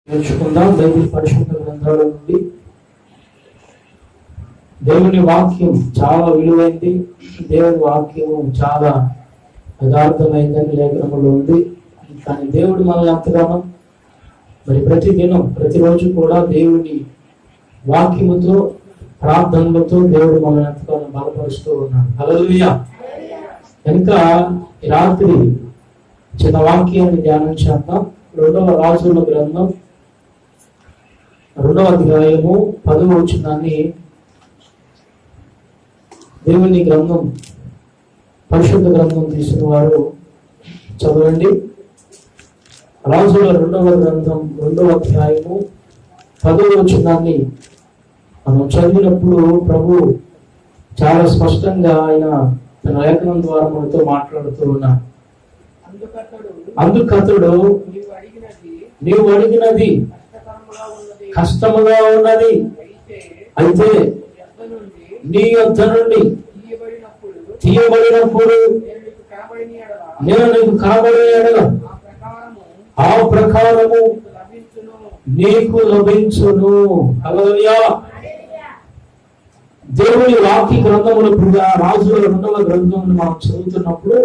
నేర్చుకుందాం బైబిల్ పరిశుద్ధ గ్రంథాల నుండి దేవుని వాక్యం చాలా విలువైంది దేవుని వాక్యం చాలా యథార్థమైందని లేఖనములో ఉంది కానీ దేవుడు మనల్ని ఎంతగానో మరి ప్రతి దినం ప్రతిరోజు కూడా దేవుని వాక్యముతో ప్రార్థనలతో దేవుడు మనల్ని ఎంతగానో బలపరుస్తూ ఉన్నాడు హల్లెలూయా కనుక ఈ రాత్రి చిన్న వాక్యాన్ని ధ్యానం చేద్దాం రెండవ రాజుల గ్రంథం రెండవ అధ్యాయము పదవ వచ్చినాన్ని దేవుని గ్రంథం పరిశుద్ధ గ్రంథం తీసిన వారు చదవండి రాజుల రెండవ గ్రంథం రెండవ అధ్యాయము పదవ వచ్చినాన్ని మనం చదివినప్పుడు ప్రభు చాలా స్పష్టంగా ఆయన తన లేఖనం ద్వారా మనతో మాట్లాడుతూ ఉన్నారు అందుకతడు అందుకతడు నీవు అడిగినది నీవు అడిగినది కష్టకరముగా ఉన్నది కష్టముగా ఉన్నది అయితే అయితే యొద్ద నుండి నీ యొద్ద నుండి తీయబడినప్పుడు తీయబడినప్పుడు నేను నీకు కాబడిన ఎడల నేను నీకు కాబడే ఎడల ఆ ప్రకారము ఆ ప్రకారము నీకు లభించును నీకు లభించును హల్లెలూయా దేవుని వాక్య గ్రంథములు ప్రియ రాజుల రెండవ గ్రంథమును మనం చదువుతున్నప్పుడు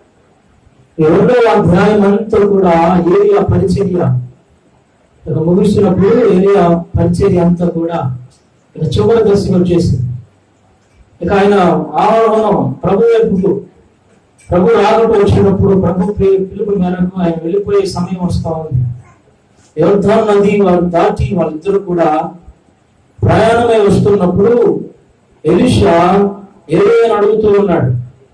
ఈ రెండవ అధ్యాయం అంతా కూడా ఏరియా పరిచర్య ఇక ముగిసినప్పుడు ఏరియా పరిచర్య అంతా కూడా ఇక చివరి దశకు వచ్చేసింది ఇక ఆయన ఆరోహణం ప్రభు వైపుకు ప్రభు రాకట వచ్చినప్పుడు ప్రభు పి- పిలుపు మేరకు ఆయన వెళ్ళిపోయే సమయం వస్తా ఉంది యోర్ధాన్ నది వారు దాటి వాళ్ళిద్దరు కూడా ప్రయాణమై వస్తున్నప్పుడు ఎలిషా ఏలియాని అడుగుతూ ఉన్నాడు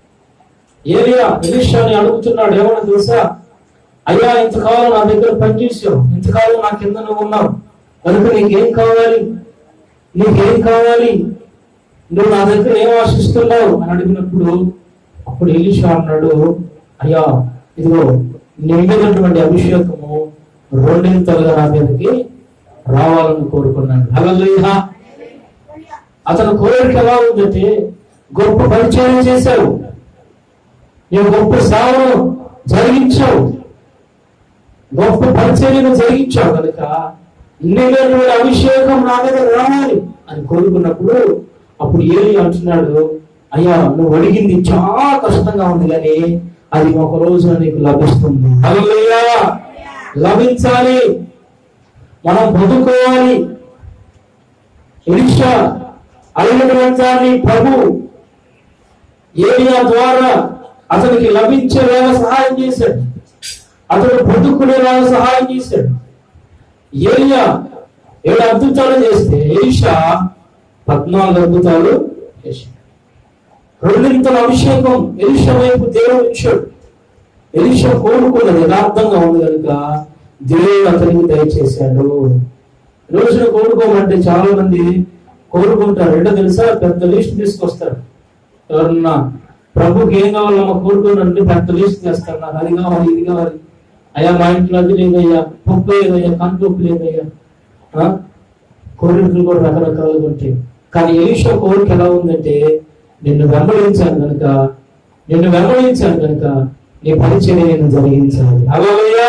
ఏలియా ఎలిషాని అడుగుతున్నాడు ఏమన్నా తెలుసా అయ్యా ఇంతకాలం నా దగ్గర పనిచేసావు ఇంతకాలం నా కింద నువ్వు ఉన్నావు కనుక నీకేం కావాలి నీకేం కావాలి నువ్వు నా దగ్గర ఏం ఆశిస్తున్నావు అని అడిగినప్పుడు అప్పుడు ఎలిషా అన్నాడు అయ్యా ఇదిగో నీ మీద ఉన్నటువంటి అభిషేకము రెండింతలుగా నా మీదకి రావాలని కోరుకున్నాడు హల్లెలూయా అతని కోరిక ఎలా ఉందంటే గొప్ప పరిచయం చేశావు నీవు గొప్ప సేవను జరిగించావు గొప్ప పరిచర్యను జరిగించావు కనుక నిన్ను అభిషేకం నా మీద రావాలి అని కోరుకున్నప్పుడు అప్పుడు ఏలి అంటున్నాడు అయ్యా నువ్వు అడిగింది చాలా కష్టంగా ఉంది కానీ అది ఒక రోజు నీకు లభిస్తుంది హల్లెలూయా లభించాలి మనం బతుకోవాలి ఎలిషా అయినటువంటి ప్రభు ఏరియా ద్వారా అతనికి లభించేలాగా సహాయం చేశాడు అతడు బ్రతుకునేలాగా సహాయం చేశాడు ఏలియా ఏడు అద్భుతాలు చేస్తే ఎలిషా పద్నాలుగు అద్భుతాలు చేశాడు రెండింతల అభిషేకం ఎలిషా వైపు దేవుడు ఇచ్చాడు ఎలిషా కోరుకున్నది యథార్థంగా ఉంది కనుక దేవుడు అతనికి దయచేశాడు ఈ రోజున కోరుకోమంటే చాలా మంది కోరుకుంటారు ఏంటో తెలుసా పెద్ద లిస్ట్ తీసుకొస్తారు ఎవరన్నా ప్రభుకి ఏం కావాలమ్మా కోరుకోనంటే పెద్ద లిస్ట్ చేస్తారు నాకు అది కావాలి ఇది కావాలి అయ్యా మా ఇంట్లో అది లేదయ్యా పప్పు లేదయ్యా కంటుప్పు లేదయ్యా ఆ? కోరికలు కూడా రకరకాలుగా ఉంటాయి కానీ ఎలీషా కోరిక ఎలా ఉందంటే నిన్ను వెంబడించాను కనుక నిన్ను వెంబడించాను కనుక నీ పరిచర్య నేను జరిగించాలి అలాగయ్యా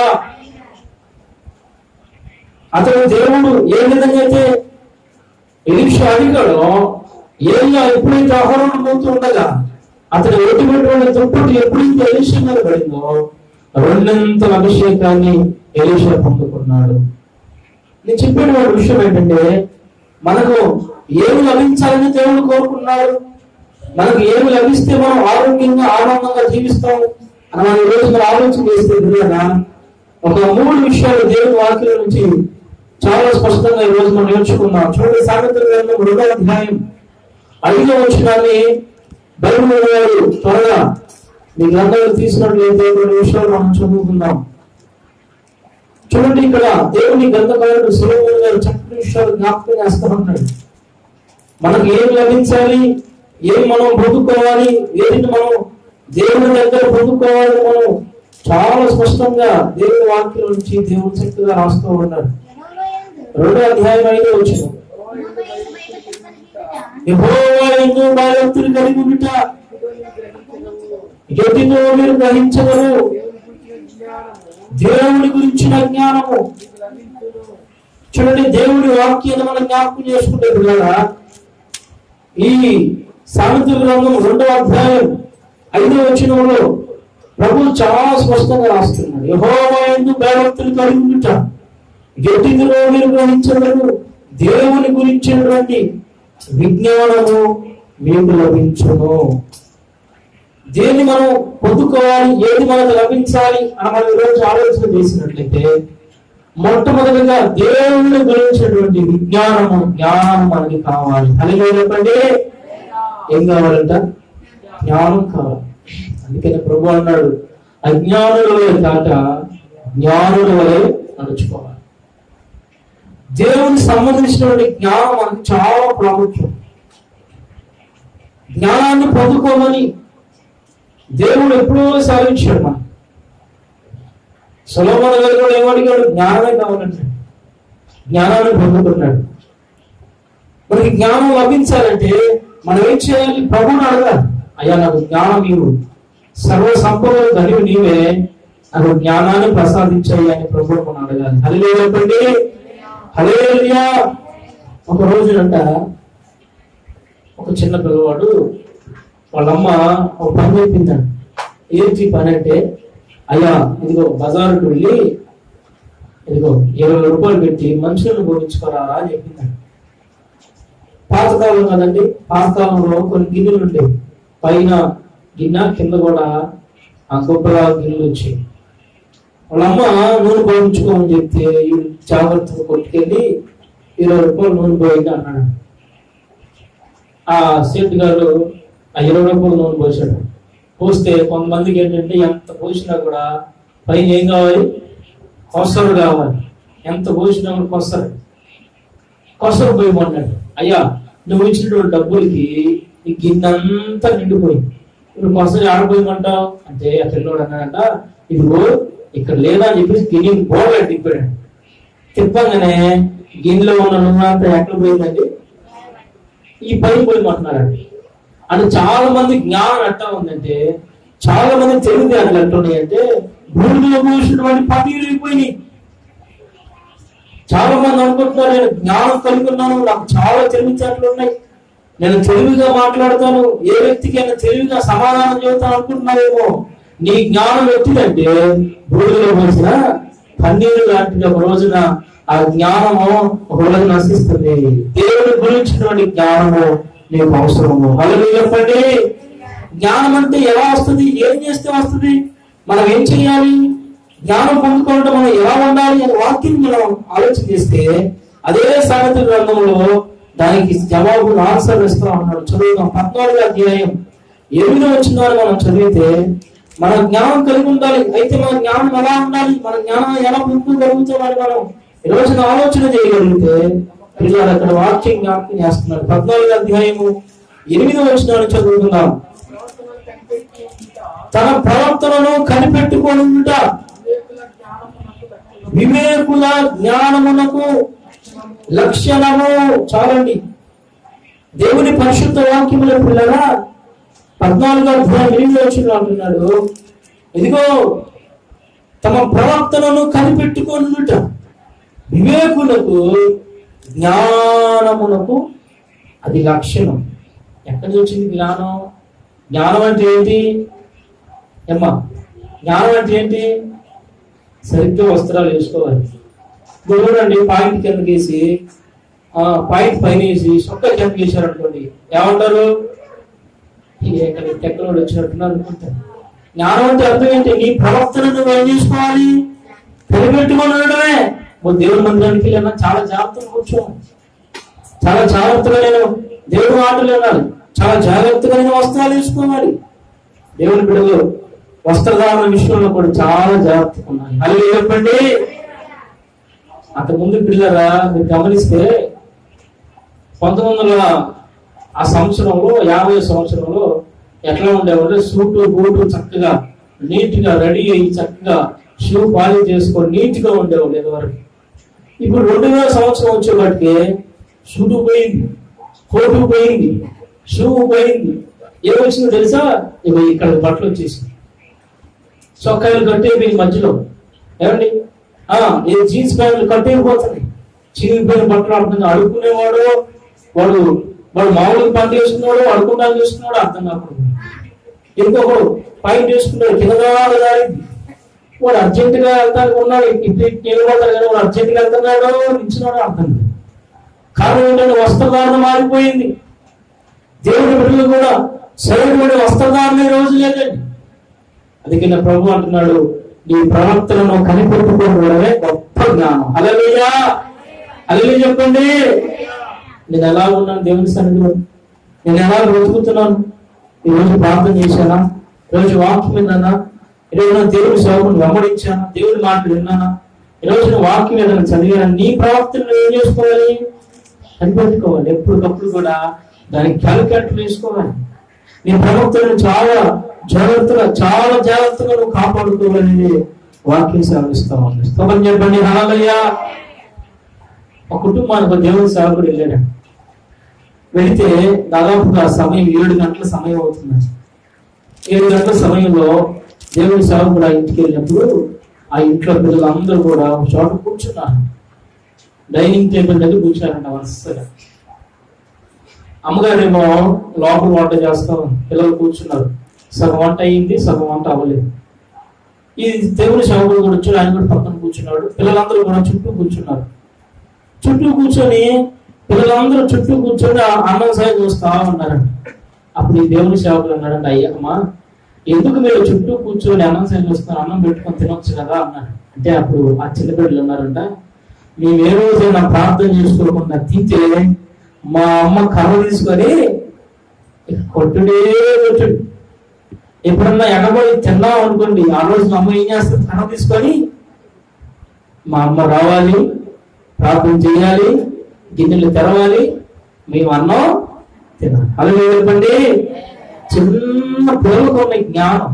అతడు దేవుడు ఏ విధంగా అయితే ఎలీషా అడిగాడో ఏలియా ఎప్పుడైతే ఆహారం పోతూ ఉండగా అతడు ఎటువంటి దుప్పటి ఎప్పుడైతే ఎలీషా మీద పడిందో రెండంతల అభిషేకాన్ని ఎలీషా పొందుకున్నాడు నేను చెప్పేటువంటి విషయం ఏంటంటే మనకు ఏమి లభించాలని దేవుడు కోరుకున్నాడు మనకు ఏమి లభిస్తే మనం ఆరోగ్యంగా ఆనందంగా జీవిస్తాం అని మనం ఈ రోజు మనం ఆలోచన చేస్తే కదా ఒక మూడు విషయాలు దేవుని వాక్యం నుంచి చాలా స్పష్టంగా ఈ రోజు మనం నేర్చుకున్నాం చూడండి సామెతల గ్రంథం రెండో అధ్యాయం ఐదో వచ్చినాన్ని బైబిల్ వారు త్వరగా మీ గ్రంథాలు తీసినట్లయితే కొన్ని విషయాలు మనం చదువుకుందాం చూడండి ఇక్కడ దేవుని గ్రంథకారుడు సులభం గారు చక్కటి విషయాలు జ్ఞాపకం చేస్తా ఉన్నాడు మనకు ఏం లభించాలి ఏం మనం పొందుకోవాలి ఏదిని మనం దేవుని దగ్గర పొందుకోవాలి మనం చాలా స్పష్టంగా దేవుని వాక్యం నుంచి దేవుడు చక్కగా రాస్తూ ఉన్నాడు రెండో అధ్యాయం ఐదో వచ్చిన యెహోవా యందు భయభక్తులు కలిగి ఉండుట ఎదిగో మీరు గ్రహించగలరు దేవుని గురించిన జ్ఞానము దేవుని గురించిన జ్ఞానము నీకు లభించును చూడండి దేవుడి వాక్యాన్ని మనం జ్ఞాపకం చేసుకుంటే పిల్లరా ఈ సామెతల గ్రంథం రెండవ అధ్యాయం ఐదవ వచనంలో ప్రభు చాలా స్పష్టంగా రాస్తున్నాడు యెహోవా యందు భయభక్తులు కలిగి ఉండుట గట్టిదిలో మీరు గ్రహించగలరు దేవుని గురించినటువంటి విజ్ఞానము మీకు లభించును దేన్ని మనం పొందుకోవాలి ఏది మనకు లభించాలి అని మనం ఈరోజు ఆలోచన చేసినట్లయితే మొట్టమొదటిగా దేవుని గురించినటువంటి విజ్ఞానము జ్ఞానం మనకి కావాలి అలాగే చెప్పండి ఏం కావాలంట జ్ఞానం కావాలి అందుకని ప్రభు అన్నాడు అజ్ఞానుల వలె కాక జ్ఞానుల వలె నడుచుకోవాలి దేవునికి సంబంధించినటువంటి జ్ఞానం మనకు చాలా ప్రాముఖ్యం జ్ఞానాన్ని పొందుకోమని దేవుడు ఎప్పుడో సాధించాడు మనం సులభన గారు కూడా ఏమడిగాడు జ్ఞానమే కావాలంటే జ్ఞానాన్ని పొందుకున్నాడు మనకి జ్ఞానం లభించాలంటే మనం ఏం చేయాలి ప్రభుని అడగాలి అయ్యా నాకు జ్ఞానం నీవు సర్వ సంపద ధనివి నీవే నాకు జ్ఞానాన్ని ప్రసాదించాయి అని ప్రభువు మనం అడగాలి హలే చెప్పండి హలే ఒక రోజునంట ఒక చిన్న పిల్లవాడు వాళ్ళమ్మ ఒక పని చెప్పిందంట ఏంటి పని అంటే అయ్యా ఇదిగో బజారుకు వెళ్ళి ఇదిగో ఇరవై రూపాయలు పెట్టి మనుషులను బోధించుకోరారా అని చెప్పిందంట పాతకాలం కదండి పాతకాలంలో కొన్ని గిన్నెలు ఉండేవి పైన గిన్నె కింద కూడా ఆ గొప్పగా గిన్నెలు వచ్చాయి వాళ్ళమ్మ నూనె పోయించుకోమని చెప్తే వీడు జాగ్రత్తగా కొట్టుకెళ్ళి ఇరవై రూపాయలు నూనె పోయింది అన్నాడు ఆ సేట్ గారు ఆ ఇరవై రూపాయలు నూనె పోసాడు పోస్తే కొంతమందికి ఏంటంటే ఎంత పోసినా కూడా పైన ఏం కావాలి కొసరు కావాలి ఎంత పోసినా కూడా కొసరు కొసరు పోయమన్నాడు అయ్యా నువ్వు ఇచ్చినటువంటి డబ్బులకి ఈ గిన్నెంతా నిండిపోయింది ఇప్పుడు కొసరు ఆడపోయమంటావు అంటే ఆ పిల్లోడు అన్నాడంట ఇదిగో ఇక్కడ లేదా అని చెప్పేసి గిన్నె బోర్డు తిప్పాడు తిప్పగానే గిన్నెలో ఉన్న నూనె అంతా ఎక్కడ పోయిందండి ఈ పై పోయమంటున్నారండి అంటే చాలా మంది జ్ఞానం ఎట్లా ఉందంటే చాలా మంది తెలివితేటలు ఎట్లున్నాయి అంటే భూమిలో పోసినటువంటి పన్నీరు అయిపోయినాయి చాలా మంది అనుకుంటున్నారు నేను జ్ఞానం కలిగి ఉన్నాను నాకు చాలా తెలివితేటలు ఉన్నాయి నేను తెలివిగా మాట్లాడతాను ఏ వ్యక్తికైనా తెలివిగా సమాధానం చెబుతాను అనుకుంటున్నావేమో నీ జ్ఞానం ఎట్టిదంటే భూమిలో పోసిన పన్నీరు లాంటిది ఒక రోజున ఆ జ్ఞానము ఒక రోజు నశిస్తుంది దేవుడి గురించినటువంటి జ్ఞానము నీకు అవసరము అలాగే చెప్పండి జ్ఞానం అంటే ఎలా వస్తుంది ఏం చేస్తే వస్తుంది మనం ఏం చేయాలి జ్ఞానం పొందుకోవడం మనం ఎలా ఉండాలి అనే వాక్యం మనం ఆలోచన చేస్తే అదే సామెత గ్రంథంలో దానికి జవాబు ఆన్సర్ ఇస్తా ఉన్నాడు చదువుదాం పద్నాలుగు అధ్యాయం ఎనిమిది వచ్చిన వారు మనం చదివితే మన జ్ఞానం కలిగి ఉండాలి అయితే మన జ్ఞానం ఎలా ఉండాలి మన జ్ఞానం ఎలా పొందుకోగలుగుతామని మనం ఈ రోజున ఆలోచన చేయగలిగితే పిల్లలు అక్కడ వాక్యం జ్ఞాపకం చేస్తున్నారు పద్నాలుగు అధ్యాయము ఎనిమిది వచ్చిన చదువుకుందాం ప్రవర్తనలు కనిపెట్టి ఉండుట, తన ప్రవర్తనను కనిపెట్టుకొని ఉంట వివేకుల జ్ఞానమునకు వివేకుల జ్ఞానమునకు లక్షణము చాలండి దేవుని పరిశుద్ధ వాక్యముల పిల్లరా పద్నాలుగు అధ్యాయం ఎనిమిది వచ్చిన అంటున్నాడు ఇదిగో తమ ప్రవర్తనను కనిపెట్టుకొనుట వివేకులకు జ్ఞానమునకు అది లక్షణం ఎక్కడి నుంచి వచ్చింది జ్ఞానం జ్ఞానం అంటే ఏంటి ఏమ్మా జ్ఞానం అంటే ఏంటి సరిగ్గా వస్త్రాలు వేసుకోవాలి ఇప్పుడు చూడండి పాయింట్ కిందకి వేసి ఆ పాయింట్ పైన వేసి సొక్క కిందకి వేసారు అనుకోండి ఏమంటారు టెక్నాలజీ వచ్చినట్టున్నారు అనుకుంటారు జ్ఞానం అంటే అర్థం ఏంటి నీ ప్రవర్తన నువ్వు ఏం చేసుకోవాలి కనిపెట్టుకొని ఉండడమే ఓ దేవుడి మందిరానికి వెళ్ళినా చాలా జాగ్రత్తగా కూర్చోవాలి చాలా జాగ్రత్తగా నేను దేవుడి మాటలు వినాలి చాలా జాగ్రత్తగా నేను వస్త్రాలు వేసుకోవాలి దేవుని బిడ్డలు వస్త్రధారణ విషయంలో కూడా చాలా జాగ్రత్తగా ఉండాలి అలాగే చెప్పండి అంతకుముందు పిల్లరా మీరు గమనిస్తే పంతొమ్మిది వందల ఆ సంవత్సరంలో యాభై సంవత్సరంలో ఎట్లా ఉండేవారు సూటు బూటు చక్కగా నీట్ గా రెడీ అయ్యి చక్కగా షూ పాలిష్ చేసుకొని నీట్ గా ఉండేవాళ్ళు ఇదివరకు ఇప్పుడు రెండు వేల సంవత్సరం వచ్చేవాటికి సూటు పోయింది కోటు పోయింది షూ పోయింది ఏమొచ్చిందో తెలుసా ఇవి ఇక్కడ బట్టలు వచ్చేసింది చొక్కాయలు కట్టేవి మధ్యలో ఏమండి ఆ, ఈ జీన్స్ ప్యాంట్లు కట్టేయకపోతున్నాయి చిరిగిపోయిన బట్టలు అర్థం కాదు. అడుక్కునేవాడు వాడు వాడు మామూలుగా పని చేసుకున్నాడు అడుకుండా చేసుకున్నాడు అర్థం కాకూడదు ఇంకొకడు పైన చేసుకున్నాడు కింద దారింది వాడు అర్జెంట్ గా వెళ్తానికి ఉన్నాడు ఇప్పుడు నిలబడతాడు కానీ వాడు అర్జెంట్ గా వెళ్తున్నాడు నిల్చున్నాడు అర్థం కాదు. కారణం ఏంటంటే వస్త్రధారణ మారిపోయింది దేవుడి బిడ్డలు కూడా సరైనటువంటి వస్త్రధారణ రోజు లేదండి అందుకని ప్రభు అంటున్నాడు నీ ప్రవక్తలను కనిపెట్టుకోవడమే గొప్ప జ్ఞానం అలలుయా అలలు చెప్పండి నేను ఎలా ఉన్నాను దేవుని సన్నిధిలో నేను ఎలా బ్రతుకుతున్నాను ఈరోజు ప్రార్థన చేశానా ఈరోజు వాక్యం విన్నానా ఈరోజు నా దేవుని సేవకుని వెంబడించానా దేవుని మాటలు విన్నానా ఈరోజు నా వాక్యం ఏదైనా చదివానా నీ ప్రవక్తను నువ్వు ఏం చేసుకోవాలి కనిపెట్టుకోవాలి ఎప్పటికప్పుడు కూడా దానికి క్యాలిక్యులేటర్ వేసుకోవాలి నీ ప్రవక్తను చాలా జాగ్రత్తగా చాలా జాగ్రత్తగా నువ్వు కాపాడుకోవాలని వాక్యం సెలవిస్తా ఉంది స్తోత్రం చెప్పండి హాలయ్యా ఒక కుటుంబానికి ఒక దేవుని సేవకుడు వెళ్ళాడు వెళితే దాదాపుగా సమయం ఏడు గంటల సమయం అవుతుంది ఏడు గంటల సమయంలో దేవుని సేవకుడు ఆ ఇంటికి వెళ్ళినప్పుడు ఆ ఇంట్లో పిల్లలందరూ కూడా ఒక చోట కూర్చున్నారు డైనింగ్ టేబుల్ దగ్గర కూర్చోరంట వరుసగా అమ్మగారేమో లోపల వంట చేస్తాం పిల్లలు కూర్చున్నారు సగం వంట అయ్యింది సగం వంట అవ్వలేదు ఈ దేవుని సేవకుడు కూడా వచ్చాడు ఆయన కూడా పక్కన కూర్చున్నాడు పిల్లలందరూ కూడా చుట్టూ కూర్చున్నారు చుట్టూ కూర్చొని పిల్లలందరూ చుట్టూ కూర్చొని ఆ అన్నం సాయి చూస్తా ఉన్నారంట అప్పుడు ఈ దేవుని సేవకులు అన్నాడంట అయ్యమ్మా ఎందుకు మీరు చుట్టూ కూర్చొని అన్నం సాయి చూస్తున్నారు అన్నం పెట్టుకొని తినొచ్చు కదా అన్నాడు అంటే అప్పుడు ఆ చిన్న బిడ్డలు ఉన్నారంట మేము ఏ రోజైనా ప్రార్థన చేసుకోకుండా తింటే మా అమ్మ కర్ర తీసుకొని కొట్టుడే కొట్టుడు ఎప్పుడన్నా ఎగబడి తిన్నాం అనుకోండి ఆ రోజు మా అమ్మ ఏం చేస్తుంది కర్ర తీసుకొని మా అమ్మ రావాలి ప్రార్థన చేయాలి గిన్నెలు తెరవాలి మేము అన్నం తినాలి అలా చెప్పండి చిన్న పిల్లలకు ఉన్న జ్ఞానం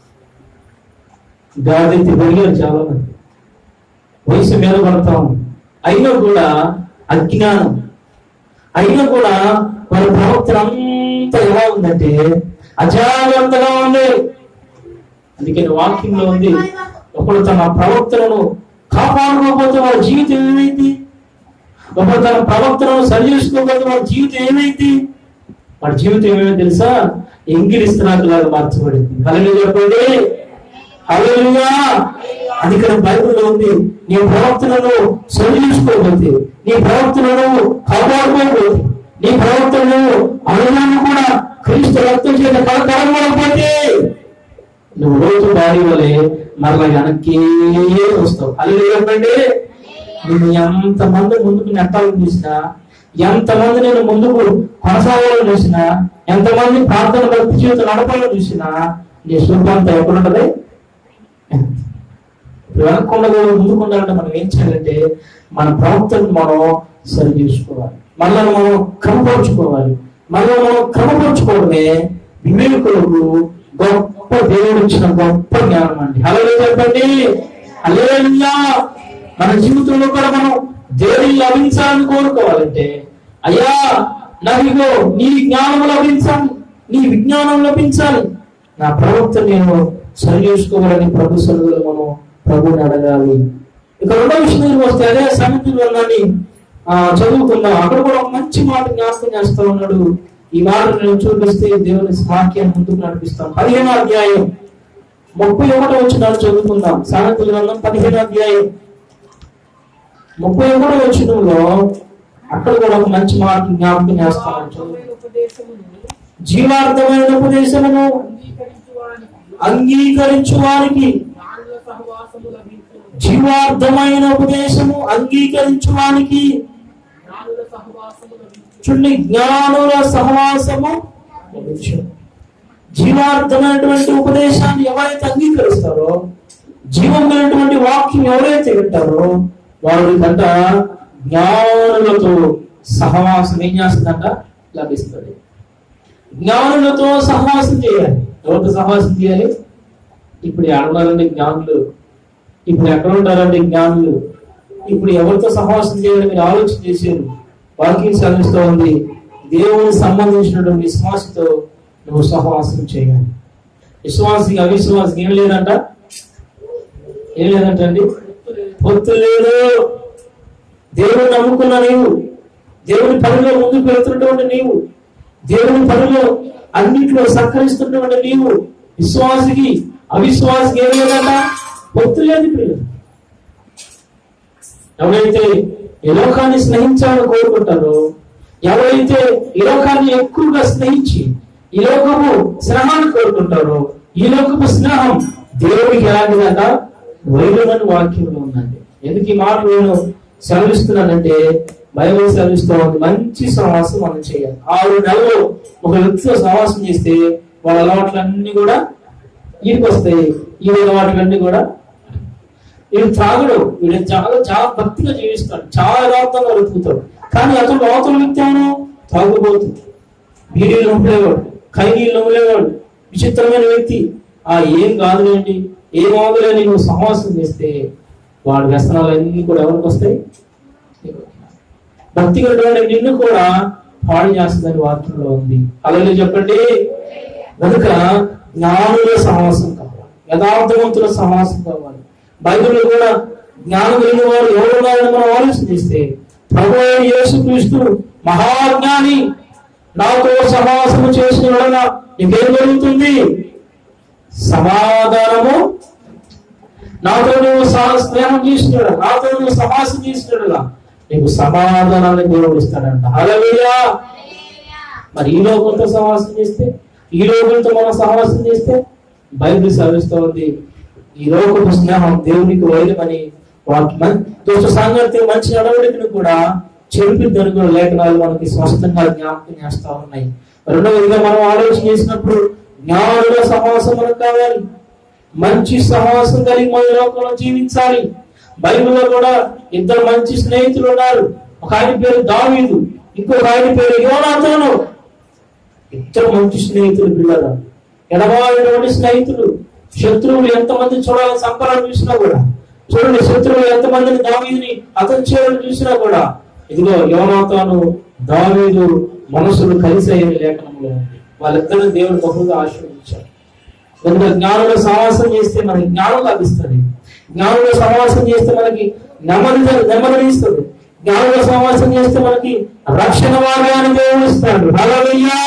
గాదెత్తి పెరిగారు చాలా మంది వయసు మీద పడతాం అయినా కూడా అజ్ఞానం అయినా కూడా వారి ప్రవర్తన అంతా ఎలా ఉందంటే అజాగ్రత్తగా ఉంది అందుకని వాక్యంలో ఉంది ఒకడు తన ప్రవర్తనను కాపాడుకోకపోతే వాడి జీవితం ఏమైంది ఒకడు తన ప్రవర్తనను సరి చేసుకోకపోతే వాడి జీవితం ఏమైంది వాడి జీవితం ఏమైంది తెలుసా ఎంగిలిస్తున్నట్టులాగా మార్చబడింది అలాగే చెప్పండి హల్లెలూయా అది ఇక్కడ బైబిల్లో ఉంది నీ ప్రవర్తనను సరి చేసుకోకపోతే నీ ప్రవర్తనను కాపాడుకోకపోతే నీ ప్రవర్తనను అనుమానం కూడా క్రీస్తు రక్తం చేత కలకలకపోతే నువ్వు రోజు దారి వలె మరలా వెనక్కి వస్తావు అల్లు చెప్పండి నేను ఎంతమంది ముందుకు నెట్టాలని చూసినా ఎంతమంది నేను ముందుకు కొనసాగాలని చూసినా ఎంతమంది ప్రార్థన భక్తి జీవితం నడపాలని చూసినా నీ శుభ్రంతా ఎక్కడుంటది వెనకుండా ముందుకు ఉండాలంటే మనం ఏం చేయాలంటే మన ప్రవర్తన మనం సరి చేసుకోవాలి మళ్ళీ మనం క్రమపరుచుకోవాలి మళ్ళీ మనం క్రమపరుచుకోవడమే వివేకులకు గొప్ప దేవుడు ఇచ్చిన గొప్ప జ్ఞానం అండి అలాగే చెప్పండి అలేలుయా మన జీవితంలో కూడా మనం దేవుని లభించాలని కోరుకోవాలంటే అయ్యా నాకిగో నీ జ్ఞానం లభించాలి నీ విజ్ఞానం లభించాలి నా ప్రవక్త నేను సరి చేసుకోవాలని ప్రభు సన్నిధిలో మనం ప్రభుని అడగాలి ఇక రెండో విషయం దగ్గరికి వస్తే అదే సమితిలో ఉన్నది ఆ చదువుకుందాం అక్కడ కూడా ఒక మంచి మాట జ్ఞాపకం చేస్తా ఉన్నాడు ఈ మాట నేను చూపిస్తే దేవుని వాక్యాన్ని ముందుకు నడిపిస్తాం పదిహేను అధ్యాయం ముప్పై ఒకటో వచ్చిన చదువుకుందాం సామెతల గ్రంథం పదిహేను అధ్యాయం ముప్పై ఒకటో వచ్చినంలో అక్కడ కూడా ఒక మంచి మాట జ్ఞాపకం చేస్తాను చదువు ఉపదేశమును జీవార్థమైన ఉపదేశమును అంగీకరించువానికి అంగీకరించు వారికి జ్ఞానుల సహవాసము లభించును జీవార్థమైన ఉపదేశము అంగీకరించు వారికి జ్ఞానుల సహవాసము లభించును చుండి జ్ఞానుల సహవాసము లభించును. జీవార్థమైనటువంటి ఉపదేశాన్ని ఎవరైతే అంగీకరిస్తారో జీవమైనటువంటి వాక్యం ఎవరైతే వింటారో వారికంట జ్ఞానులతో సహవాసం ఏం చేస్తుందంట లభిస్తుంది జ్ఞానులతో సహవాసం చేయాలి ఎవరితో సహవాసం చేయాలి ఇప్పుడు ఎక్కడ ఉన్నారండి జ్ఞానులు ఇప్పుడు ఎక్కడ ఉంటారండి జ్ఞానులు ఇప్పుడు ఎవరితో సహవాసం చేయాలని మీరు ఆలోచన చేశారు వాక్యం సెలవిస్తూ ఉంది దేవునికి సంబంధించినటువంటి విశ్వాసతో నువ్వు సహవాసం చేయాలి విశ్వాసికి అవిశ్వాసికి ఏం లేదంట ఏం లేదంటండి పొత్తు లేదు దేవుని నమ్ముకున్న నీవు దేవుని పనిలో ముందుకు వెళ్తున్నటువంటి నీవు దేవుని పనిలో అన్నిట్లో సహకరిస్తున్నటువంటి నీవు విశ్వాసికి అవిశ్వాసికి ఏం లేదట పొత్తు లేదు ప్రియులు ఎవరైతే ఈ లోకాన్ని స్నేహించాలని కోరుకుంటారో ఎవరైతే ఈ లోకాన్ని ఎక్కువగా స్నేహించి ఈ లోకము స్నేహాన్ని కోరుకుంటారో ఈ లోకపు స్నేహం దేవుడికి ఎలాంటిదట వైరమని వాక్యంలో ఉందండి ఎందుకు ఈ మాట నేను సెలవిస్తున్నానంటే బైబిల్ సెలవిస్తూ ఉంది మంచి సహవాసం మనం చేయాలి ఆరు నెలలు ఒక వ్యక్తితో సహవాసం చేస్తే వాళ్ళ అలవాట్లన్నీ కూడా ఈడికి వస్తాయి ఈ అలవాట్లన్నీ కూడా వీడు త్రాగుడు వీడు చాలా చాలా భక్తిగా జీవిస్తాడు చాలా యథార్థంగా బ్రతుకుతాడు కానీ అతను అవతల వ్యక్తి ఏమో తాగుబోతుంది బీడీలు నమ్మలేవాడు ఖైనీలు నమ్మలేవాడు విచిత్రమైన వ్యక్తి ఆ ఏం కాదులేండి ఏం అవదులేని నువ్వు సమాసం చేస్తే వాడి వ్యసనాలు అన్ని కూడా ఎవరికి వస్తాయి నీకు. భక్తి కలిగిన నిన్ను కూడా పాడు చేస్తుందని వాక్యంలో ఉంది అలాగే చెప్పండి కనుక జ్ఞానుల సమాసం కావాలి యథార్థవంతుల సమాసం కావాలి బైబిల్లో కూడా జ్ఞానం కలిగిన వారు ఎవరున్నారని మనం ఆలోచన చేస్తే ప్రభు అయిన యేసుక్రీస్తు మహాజ్ఞాని నాతో సమాసము చేసిన వలన నీకేం జరుగుతుంది సమాధానము నాతో నువ్వు సహ- స్నేహం చేసినాడు నాతో నువ్వు సమాసం చేసినాడుగా నీకు సమాధానాన్ని దేవుడు ఇస్తాడంట హల్లెలూయా మరి ఈ లోకంతో సహవాసం చేస్తే ఈ లోకంతో మనం సహవాసం చేస్తే బైబిల్ సెలవిస్తూ ఉంది ఈ లోకపు స్నేహం దేవునికి వైరమని వాటి మం- దోష సాంగత్యం మంచి నడవడికను కూడా చెడిపిద్దని కూడా లేఖనాలు మనకి స్పష్టంగా జ్ఞాపకం చేస్తా ఉన్నాయి రెండవదిగా మనం ఆలోచన చేసినప్పుడు జ్ఞానుల సహవాసం మనకు కావాలి మంచి సహవాసం కలిగి మన లోకంలో జీవించాలి బైబిల్లో కూడా ఇద్దరు మంచి స్నేహితులు ఉన్నారు ఒక ఆయన పేరు దావీదు ఇంకొక ఆయన పేరు యోనాతోను ఇద్దరు మంచి స్నేహితులు పిల్లలు ఎడబాయినటువంటి స్నేహితులు శత్రువులు ఎంతమంది చూడాలని సంపరాలు చూసినా కూడా చూడండి శత్రువులు ఎంతమందిని దావీదుని అతను చేయాలని చూసినా కూడా ఇదిగో యోనాతాను దావీదు మనసులు కలిసి అయిన లేఖనంలో ఉంది వాళ్ళిద్దరిని దేవుడు బహుగా ఆశీర్వదించారు కనుక జ్ఞానుల సహవాసం చేస్తే మనకి జ్ఞానం లభిస్తుంది జ్ఞానుల సహవాసం చేస్తే మనకి నెమ్మది నెమ్మది ఇస్తుంది జ్ఞానుల సహవాసం చేస్తే మనకి రక్షణ మార్గాన్ని దేవుడు ఇస్తాడు హల్లెలూయా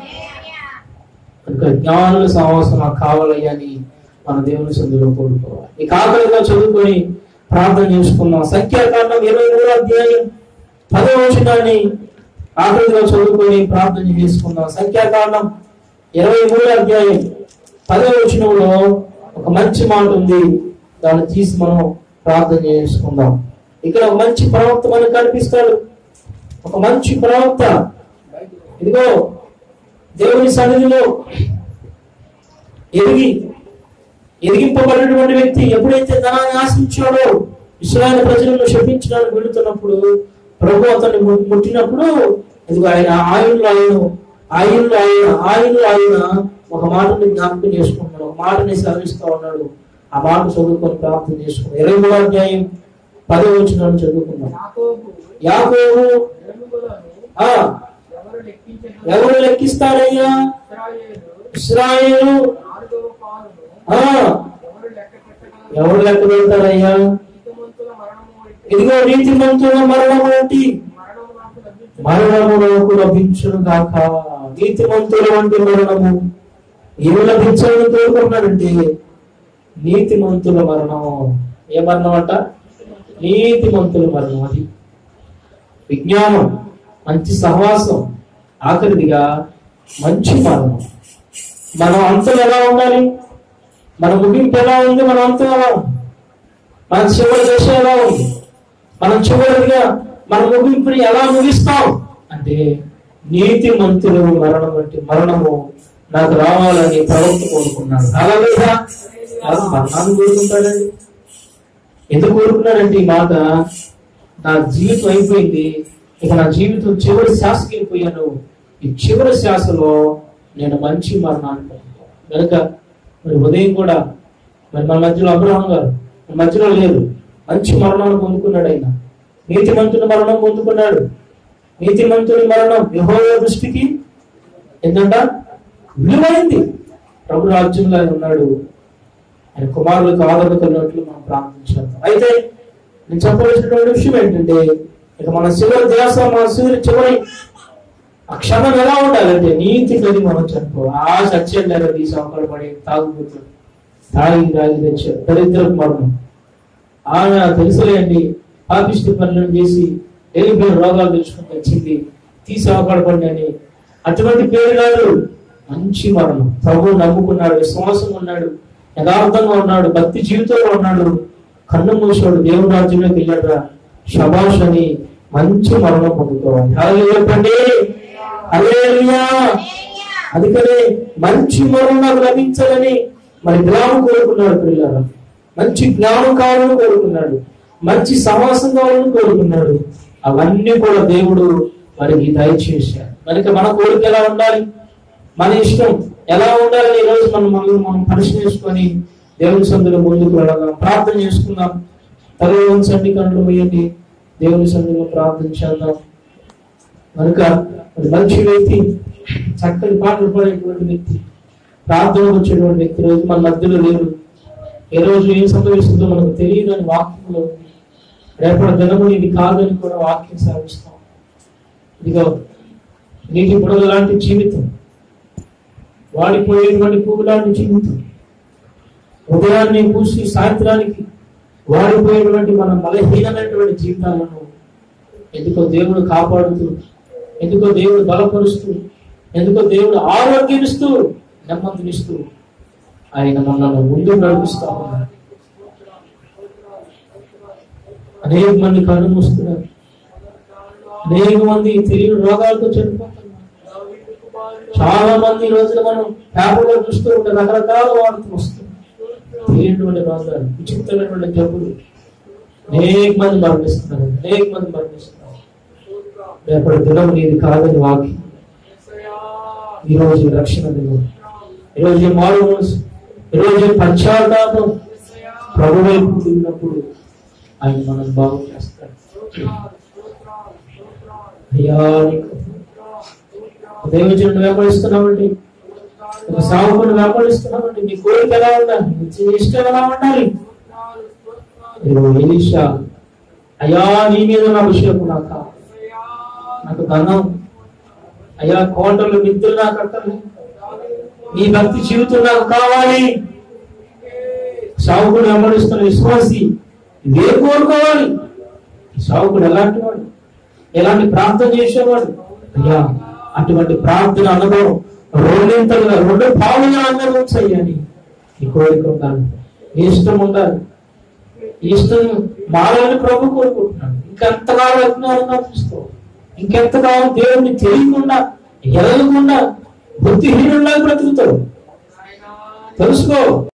కనుక జ్ఞానుల సహవాసం నాకు కావాలయ్యా అని మన దేవుని సందులో కోరుకోవాలి ఈ కాకలుగా చదువుకొని ప్రార్థన చేసుకుందాం సంఖ్యాకాండం ఇరవై మూడో అధ్యాయం పదో వచనాన్ని ఆఖరిగా చదువుకొని ప్రార్థన చేసుకుందాం సంఖ్యాకాండం ఇరవై మూడో అధ్యాయం పదో వచనంలో ఒక మంచి మాట ఉంది దాన్ని తీసి మనం ప్రార్థన చేసుకుందాం ఇక్కడ ఒక మంచి ప్రవక్త మనకు కనిపిస్తాడు ఒక మంచి ప్రవక్త ఇదిగో దేవుని సన్నిధిలో ఎదిగి ఎదిగింపబడినటువంటి వ్యక్తి ఎప్పుడైతే ధనాన్ని ఆశించాడో ఇస్రాయల్ ప్రజలను శపించడానికి వెళుతున్నప్పుడు ప్రభు అతన్ని ము- ముట్టినప్పుడు ఇదిగో ఆయన ఆయుళ్ళు ఆయన ఆయుళ్ళు ఆయన ఆయుళ్ళు ఆయన ఒక మాటని జ్ఞాపకం చేసుకుంటున్నాడు ఒక మాటని సెలవిస్తా ఉన్నాడు ఆ మాట చదువుకొని ప్రార్థన చేసుకున్నాడు ఇరవై మూడో అధ్యాయం పదో వచ్చిన చదువుకున్నాం యాకోబు యాకోబు వెలుగులను ఆ ఎవరు లెక్కించను ఎవరు లెక్కిస్తారయ్యా ఇశ్రాయేలు ఇస్రాయేలు నాలుగవ పాలును ఆ ఎవరు లెక్క పెట్టగలరు ఎవరు లెక్క పెడతారయ్యా నీతిమంతుల మరణము వంటి ఇదిగో నీతి మంతుల మరణం వంటి మరణము నాకు లభించు మరణము నాకు లభించును గాక నీతి మంతుల వంటి మరణము ఏమి లభించాలని కోరుకున్నాడంటే నీతి మంతుల మరణం ఏ మరణం అంట నీతి మంతుల మరణం అది విజ్ఞానం మంచి సహవాసం ఆఖరిదిగా మంచి మరణం మనం అంతం ఎలా ఉండాలి మన ముగింపు ఎలా ఉంది మన అంతం ఎలా ఉంది మన చివరి దశ ఎలా ఉంది మనం చివరిగా మన ముగింపుని ఎలా ముగిస్తాం అంటే నీతి మంతులు మరణం అంటే మరణము నాకు రావాలని ప్రవక్త కోరుకున్నాడు అలా లేదా కాదు, మరణాన్ని కోరుకుంటాడండి ఎందుకు కోరుకున్నాడంటే ఈ మాట నా జీవితం అయిపోయింది ఇక నా జీవితం చివరి శ్వాసకి వెళ్ళిపోయాను ఈ చివరి శ్వాసలో నేను మంచి మరణాన్ని పొందుతాను కనుక మరి ఉదయం కూడా మరి మన మధ్యలో అబ్రహం గారు మన మధ్యలో లేదు మంచి మరణాన్ని పొందుకున్నాడు ఆయన నీతిమంతుని మరణం పొందుకున్నాడు నీతిమంతుని మరణం యెహోవా దృష్టికి ఏంటంట విలువైంది ప్రభు రాజ్యంలో ఆయన ఉన్నాడు ఆయన కుమారులకు ఆదరణ కలిగినట్లు మనం ప్రార్థించాం అయితే నేను చెప్పవలసినటువంటి విషయం ఏంటంటే ఇక మన చివరి ధ్యాస మన చివరి చివరి ఆ క్షణం ఎలా ఉండాలంటే నీతి కలిగి మనం చనిపో ఆ సత్యం లేదా తీసి అవకాశ పడి తాగుబోతుంది తాగి తాగి తెచ్చారు దరిద్ర మరణం ఆమె తెలుసులేండి పాపిష్టి పనులను చేసి లేనిపోయిన రోగాలు తెచ్చుకుని వచ్చింది తీసి అవకాశ అని అటువంటి పేరు కాదు మంచి మరణం ప్రభు నమ్ముకున్నాడు విశ్వాసం ఉన్నాడు యథార్థంగా ఉన్నాడు భక్తి జీవితంలో ఉన్నాడు కన్ను మూసాడు దేవుని రాజ్యంలోకి వెళ్ళాడు శబాష్ అని మంచి మరణం పొందుకోవాలి అలాగే చెప్పండి హల్లెలూయా అందుకనే మంచి మరణం నాకు లభించాలని మరి జ్ఞానం కోరుకున్నాడు పిల్లలు మంచి జ్ఞానం కావాలని కోరుకున్నాడు మంచి సమాసం కావాలని కోరుకున్నాడు అవన్నీ కూడా దేవుడు మనకి దయచేశాడు మనకి మన కోరిక ఎలా ఉండాలి మన ఇష్టం ఎలా ఉండాలని ఈ రోజు మనం మనం మనం పరిశీలించుకొని దేవుని సందులో ముందుకు వెళ్ళదాం ప్రార్థన చేసుకుందాం తల వంచండి కళ్ళు వేయండి దేవుని సందులో ప్రార్థన చేద్దాం కనుక మరి మంచి వ్యక్తి చక్కని పాటలు పాడేటువంటి వ్యక్తి ప్రార్థన వచ్చేటువంటి వ్యక్తి రోజు మన మధ్యలో లేరు ఏ రోజు ఏం సంభవిస్తుందో మనకు తెలియదు అని వాక్యంలో ఉంది రేపటి దినము ఇది కాదని కూడా వాక్యం సాగిస్తాం ఇదిగో నీటి బుడగ లాంటి జీవితం వాడిపోయేటువంటి పువ్వు లాంటి జీవితం ఉదయాన్ని పూసి సాయంత్రానికి వాడిపోయేటువంటి మన బలహీనమైనటువంటి జీవితాలను ఎందుకో దేవుడు కాపాడుతూ ఎందుకో దేవుడు బలపరుస్తూ ఎందుకో దేవుడు ఆరోగ్యమిస్తూ నెమ్మదినిస్తూ ఆయన మనల్ని ముందు నడిపిస్తా ఉన్నాడు అనేక మంది కళ్ళు మూస్తున్నారు అనేక మంది తెలియని రోగాలతో చనిపోతున్నారు చాలా మంది ఈ రోజున మనం పేపర్లో చూస్తూ ఉంటే రకరకాల వార్తలు వస్తుంది తెలియనటువంటి రోగాలు విచిత్రమైనటువంటి జబ్బులు అనేక మంది మరణిస్తున్నారు అనేక మంది మరణిస్తున్నారు రేపటి దినం నీది కాదని వాకి ఈ రోజు రక్షణ దినం ఈ రోజు మారు మనసు ఈ రోజు పశ్చాత్తాపం ప్రభు వైపు తిరిగినప్పుడు ఆయన మనం బాగు చేస్తాడు అయ్యా నీకు దైవజనుడు వ్యాపారిస్తున్నామండి ఒక సాగుకుని వ్యాపారిస్తున్నామండి నీ కోరిక ఎలా ఉండాలి నీ ఇష్టం ఎలా ఉండాలి ఇదిగో ఎలీషా అయ్యా నీ మీద నా అభిషేకం నాకు కావాలి. నాకు ధనం అయ్యా కోటలు మిత్రులు నాకు అక్కర్లేదు నీ భక్తి జీవితం నాకు కావాలి సావుకుడు వెంబడిస్తున్న విశ్వాసి ఇదే కోరుకోవాలి సావుకుడు ఎలాంటి వాడు ఎలాంటి ప్రార్థన చేసేవాడు అయ్యా అటువంటి ప్రార్థన అనుభవం రెండింతలుగా రెండు పావులుగా అనుభవించాయి అని ఈ కోరిక ఉండాలి నీ ఇష్టం ఉండాలి ఈ ఇష్టం మారాలని ప్రభు కోరుకుంటున్నాడు ఇంకెంతకాలం అజ్ఞానంగా చూస్తావు ఇంకెంతకాలం దేవుడిని తెలియకుండా ఎరగకుండా బుద్ధిహీనుల్లా బ్రతుకుతావు తెలుసుకో